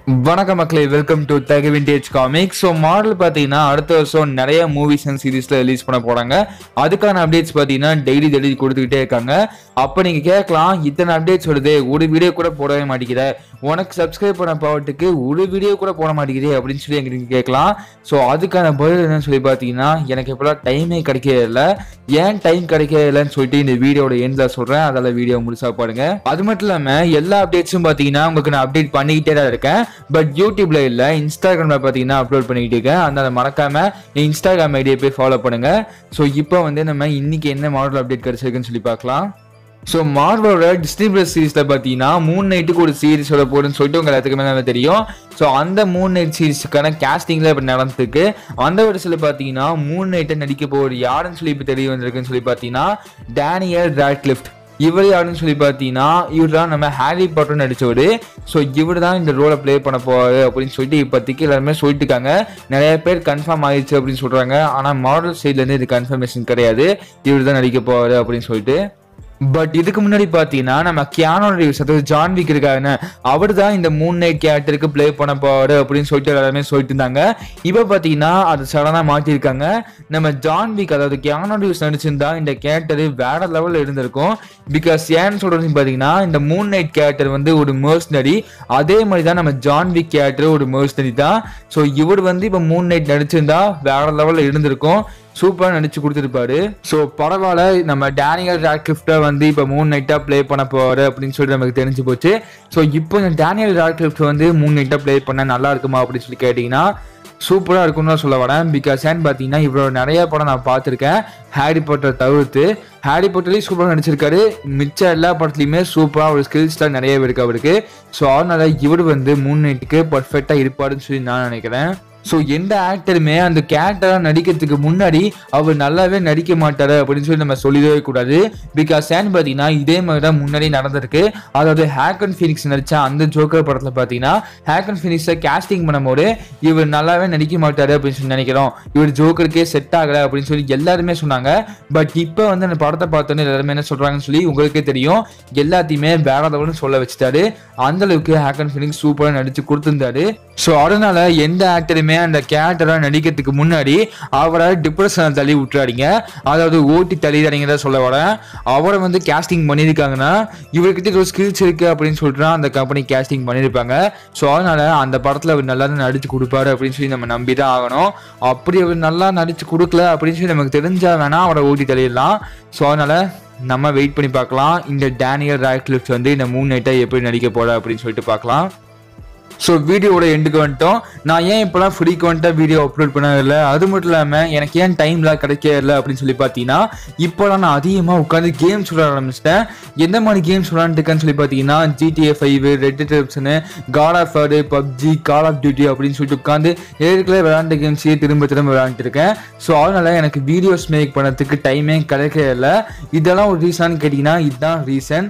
வணக்கம் மக்களே welcome to தக விண்டேஜ் காமிக் ஸோ மாடல் பார்த்தீங்கன்னா அடுத்த வருஷம் நிறைய மூவிஸ் அண்ட் சீரீஸில் ரிலீஸ் பண்ண போகிறாங்க அதுக்கான அப்டேட்ஸ் பார்த்தீங்கன்னா டெய்லி டெய்லி கொடுத்துக்கிட்டே இருக்காங்க அப்போ நீங்கள் கேட்கலாம் இத்தனை அப்டேட்ஸ் வருது ஒரு வீடியோ கூட போடவே மாட்டேங்கிற உனக்கு சப்ஸ்கிரைப் பண்ண பாவட்டுக்கு ஒரு வீடியோ கூட போட மாட்டேங்குது அப்படின்னு சொல்லி எங்களுக்கு கேட்கலாம் ஸோ அதுக்கான பதில் என்னன்னு சொல்லி பார்த்தீங்கன்னா எனக்கு இப்போலாம் டைமே கிடைக்கவே இல்லை ஏன் டைம் கிடைக்கவே இல்லைன்னு சொல்லிட்டு இந்த வீடியோட எண்டில் சொல்கிறேன் அதில் வீடியோ முழுசா பாருங்க அது மட்டும் இல்லாமல் எல்லா அப்டேட்ஸும் பார்த்தீங்கன்னா உங்களுக்கு நான் அப்டேட் பண்ணிக்கிட்டே தான் இருக்கேன் பட் யூடியூப்ல இல்ல இன்ஸ்டாகிராம்ல பாத்தீங்கன்னா அப்லோட் பண்ணிக்கிட்டு இருக்கேன் அதனால மறக்காம இன்ஸ்டாகிராம் ஐடியை போய் ஃபாலோ பண்ணுங்க ஸோ இப்போ வந்து நம்ம இன்னைக்கு என்ன மாடல் அப்டேட் கிடைச்சிருக்குன்னு சொல்லி பார்க்கலாம் ஸோ மார்வலோட டிஸ்னி பிளஸ் சீரிஸில் பார்த்தீங்கன்னா மூணு நைட்டுக்கு ஒரு சீரிஸ் வர போகுதுன்னு சொல்லிட்டு உங்க எல்லாத்துக்குமே நல்லா தெரியும் ஸோ அந்த மூணு நைட் சீரிஸுக்கான கேஸ்டிங்கில் இப்போ நடந்திருக்கு அந்த வருஷத்தில் பார்த்தீங்கன்னா மூணு நைட்டை நடிக்க போகிற யாருன்னு சொல்லி இப்போ தெரிய வந்திருக்குன்னு சொல்லி பார்த்தீங்கன்னா டேனியல் ராட்லிஃப்ட் இவர் யாருன்னு சொல்லி பார்த்தீங்கன்னா இவர் தான் நம்ம ஹாரி பாட்டர் நடிச்சவர் ஸோ இவர் தான் இந்த ரோலை ப்ளே பண்ண போவாரு அப்படின்னு சொல்லிட்டு இப்போதைக்கு எல்லாருமே சொல்லிட்டு இருக்காங்க நிறைய பேர் கன்ஃபார்ம் ஆயிடுச்சு அப்படின்னு சொல்றாங்க ஆனால் மாடல் சைட்லேருந்து இது கன்ஃபர்மேஷன் கிடையாது இவர் தான் நடிக்க போவாரு அப்படின்னு சொல்லிட்டு பட் இதுக்கு முன்னாடி பார்த்தீங்கன்னா நம்ம கியானோ ரிவ்ஸ் அதாவது ஜான் விக் இருக்காருன்னு அவர் தான் இந்த மூன் நைட் கேரக்டருக்கு ப்ளே பண்ண போவாரு அப்படின்னு சொல்லிட்டு எல்லாருமே சொல்லிட்டு இருந்தாங்க இப்போ பார்த்தீங்கன்னா அது சடனாக மாற்றிருக்காங்க நம்ம ஜான் விக் அதாவது கியானோ ரிவ்ஸ் நடிச்சிருந்தா இந்த கேரக்டர் வேற லெவலில் இருந்திருக்கும் பிகாஸ் ஏன்னு சொல்றதுன்னு பார்த்தீங்கன்னா இந்த மூன் நைட் கேரக்டர் வந்து ஒரு மர்ஸ்னரி அதே மாதிரி தான் நம்ம ஜான் விக் கேரக்டர் ஒரு மர்ஸ்னரி தான் ஸோ இவர் வந்து இப்போ மூன் நைட் நடிச்சிருந்தா வேற லெவலில் இருந்திருக்கும் சூப்பராக நடிச்சு கொடுத்துருப்பாரு ஸோ பரவாயில்ல நம்ம டேனியல் ராட்கிளிஃப்டை வந்து இப்போ மூணு நைட்டாக ப்ளே பண்ண போவாரு அப்படின்னு சொல்லிட்டு நமக்கு தெரிஞ்சு போச்சு ஸோ இப்போ இந்த டேனியல் ராட்கிளிஃப்ட் வந்து மூணு நைட்டாக ப்ளே பண்ண நல்லா இருக்குமா அப்படின்னு சொல்லி கேட்டிங்கன்னா சூப்பராக இருக்கும்னு தான் சொல்ல வரேன் பிகாஸ் ஏன்னு பார்த்தீங்கன்னா இவ்வளோ நிறைய படம் நான் பார்த்துருக்கேன் ஹாரி பாட்டர் தவிர்த்து ஹாரி பாட்டர்லேயும் சூப்பராக நடிச்சிருக்காரு மிச்ச எல்லா படத்துலையுமே சூப்பராக ஒரு ஸ்கில்ஸ்லாம் நிறையவே இருக்கு அவருக்கு ஸோ அதனால இவர் வந்து மூணு நைட்டுக்கு பர்ஃபெக்டாக இருப்பாருன்னு சொல்லி நான் நினைக்கிறேன் ஸோ எந்த ஆக்டருமே அந்த கேரக்டராக நடிக்கிறதுக்கு முன்னாடி அவர் நல்லாவே நடிக்க மாட்டாரு அப்படின்னு சொல்லி நம்ம சொல்லிடவே கூடாது பிகாஸ் ஏன்னு பார்த்தீங்கன்னா இதே மாதிரி தான் முன்னாடி நடந்திருக்கு அதாவது ஹேக் அண்ட் ஃபினிக்ஸ் நடிச்ச அந்த ஜோக்கர் படத்தில் பார்த்தீங்கன்னா ஹேக் அண்ட் ஃபினிக்ஸை கேஸ்டிங் பண்ணும்போது இவர் நல்லாவே நடிக்க மாட்டாரு அப்படின்னு சொல்லி நினைக்கிறோம் இவர் ஜோக்கருக்கே செட் ஆகலை அப்படின்னு சொல்லி எல்லாருமே சொன்னாங்க பட் இப்போ வந்து அந்த படத்தை பார்த்தோன்னே எல்லாருமே என்ன சொல்கிறாங்கன்னு சொல்லி உங்களுக்கே தெரியும் எல்லாத்தையுமே வேற லெவல்னு சொல்ல வச்சுட்டாரு அந்த அளவுக்கு ஹேக் அண்ட் ஃபினிக்ஸ் சூப்பராக நடிச்சு கொடுத்துருந்தாரு ஸோ அதனால எந்த ஆக்டருமே அந்த கேரக்டராக நடிக்கிறதுக்கு முன்னாடி அவரை டிப்ரெஷனை தள்ளி விட்டுறாதீங்க அதாவது ஓட்டி தள்ளிடுறீங்க சொல்ல வரேன் அவரை வந்து கேஸ்டிங் பண்ணியிருக்காங்கன்னா இவர்கிட்ட ஒரு ஸ்கில்ஸ் இருக்கு அப்படின்னு சொல்லிட்டு அந்த கம்பெனி கேஸ்டிங் பண்ணியிருப்பாங்க ஸோ அதனால அந்த படத்தில் அவர் நல்லா நடிச்சு கொடுப்பாரு அப்படின்னு சொல்லி நம்ம நம்பி தான் ஆகணும் அப்படி அவர் நல்லா நடிச்சு கொடுக்கல அப்படின்னு சொல்லி நமக்கு தெரிஞ்சா வேணா அவரை ஓட்டி தள்ளிடலாம் ஸோ அதனால நம்ம வெயிட் பண்ணி பார்க்கலாம் இந்த டேனியல் ராக்லிஃப்ட் வந்து இந்த மூணு நைட்டை எப்படி நடிக்க போற அப்படின்னு சொல்லிட்டு பார்க்கலாம் ஸோ வீடியோட எண்டுக்கு வந்துட்டோம் நான் ஏன் இப்போலாம் ஃப்ரீக்வெண்ட்டாக வீடியோ அப்லோட் பண்ணதில்லை அது மட்டும் இல்லாமல் எனக்கு ஏன் டைம்லாம் கிடைக்கல அப்படின்னு சொல்லி பார்த்தீங்கன்னா இப்போலாம் நான் அதிகமாக உட்காந்து கேம்ஸ் விளாட ஆரம்பிச்சிட்டேன் எந்த மாதிரி கேம்ஸ் விளாண்டுருக்கேன்னு சொல்லி பார்த்தீங்கன்னா ஜிடிஏ ஃபைவ் ரெட் டெப்ஸ்னு God of War PUBG Call of Duty அப்படின்னு சொல்லிட்டு உட்காந்து ஏற்கனவே விளாண்ட கேம்ஸையே திரும்ப திரும்ப விளாண்டுட்டு இருக்கேன் ஸோ அதனால எனக்கு வீடியோஸ் மேக் பண்ணதுக்கு டைமே கிடைக்கவே இல்லை இதெல்லாம் ஒரு ரீசன் கேட்டிங்கன்னா இதுதான் ரீசன்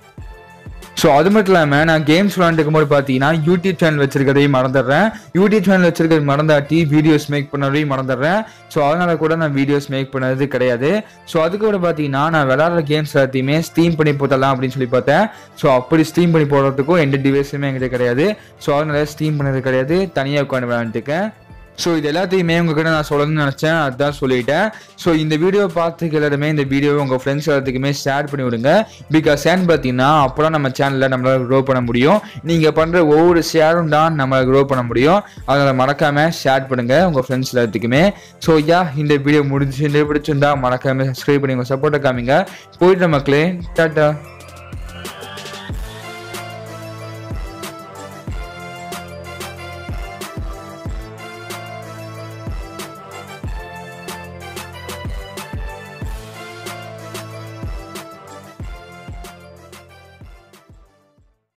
ஸோ அது மட்டும் இல்லாமல் நான் கேம்ஸ் விளாண்டுக்கும் போது பார்த்தீங்கன்னா யூடியூப் சேனல் வச்சிருக்கிறதையும் மறந்துடுறேன் யூடியூப் சேனல் வச்சிருக்கிறது மறந்தாட்டி வீடியோஸ் மேக் பண்ணதையும் மறந்துடுறேன் ஸோ அதனால கூட நான் வீடியோஸ் மேக் பண்ணது கிடையாது ஸோ அதுக்கு கூட பார்த்தீங்கன்னா நான் விளாட்ற கேம்ஸ் எல்லாத்தையுமே ஸ்டீம் பண்ணி போட்டலாம் அப்படின்னு சொல்லி பார்த்தேன் ஸோ அப்படி ஸ்டீம் பண்ணி போடுறதுக்கும் எந்த டிவைஸுமே எங்கிட்ட கிடையாது ஸோ அதனால ஸ்டீம் பண்ணது கிடையாது தனியாக உட்காந்து விளாண்டுருக்கேன் ஸோ இது எல்லாத்தையுமே உங்ககிட்ட நான் சொல்லணும்னு நினச்சேன் அதுதான் சொல்லிட்டேன் ஸோ இந்த வீடியோ பார்த்துக்க எல்லாருமே இந்த வீடியோவை உங்கள் ஃப்ரெண்ட்ஸ் எல்லாத்துக்குமே ஷேர் பண்ணி விடுங்க பிகாஸ் ஏன்னு பார்த்தீங்கன்னா அப்போ நம்ம சேனலில் நம்மளால் க்ரோ பண்ண முடியும் நீங்கள் பண்ணுற ஒவ்வொரு ஷேரும் தான் நம்மளால் க்ரோ பண்ண முடியும் அதனால் மறக்காமல் ஷேர் பண்ணுங்கள் உங்கள் ஃப்ரெண்ட்ஸ் எல்லாத்துக்குமே ஸோ யா இந்த வீடியோ முடிஞ்சு இந்த பிடிச்சிருந்தா மறக்காமல் சப்ஸ்கிரைப் பண்ணி உங்கள் சப்போர்ட்டை காமிங்க போயிட்டு மக்களே டாட்டா